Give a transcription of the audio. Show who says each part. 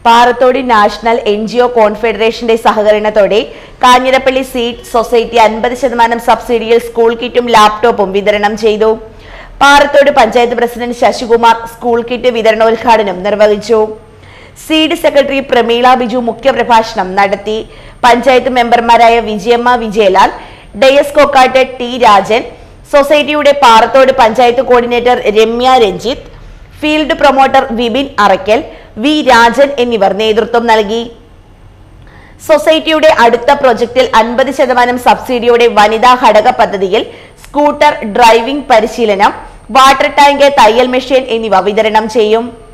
Speaker 1: Parathodu national N G O കോൺഫെഡറേഷന്റെ സഹകരണത്തോടെ Kanjirappally seed society അൻപത് ശതമാനം സബ്സിഡിയിൽ സ്കൂൾ കിറ്റും ലാപ്ടോപ്പും വിതരണം ചെയ്തു Parathode panchayat president Sasikumar school kit വിതരണോദ്ഘാടനം നിർവഹിച്ചു സീഡ് സെക്രട്ടറി പ്രമീള ബിജു മുഖ്യപ്രഭാഷണം നടത്തി പഞ്ചായത്ത് മെമ്പർമാരായ വിജയമ്മ വിജയലാൽ ഡയസ് കൊക്കാട്ട് ടി രാജൻ സൊസൈറ്റിയുടെ Parathode panchayat coordinator Ramya Ranjith field promoter Vipin Arakkal V Rajan എന്നിവർ നേതൃത്വം നൽകി സൊസൈറ്റിയുടെ അടുത്ത പ്രൊജക്ടിൽ അൻപത് ശതമാനം സബ്സിഡിയോടെ വനിതാ ഘടക പദ്ധതിയിൽ സ്കൂട്ടർ ഡ്രൈവിംഗ് പരിശീലനം വാട്ടർ ടാങ്ക് തയ്യൽ മെഷീൻ എന്നിവ വിതരണം ചെയ്യും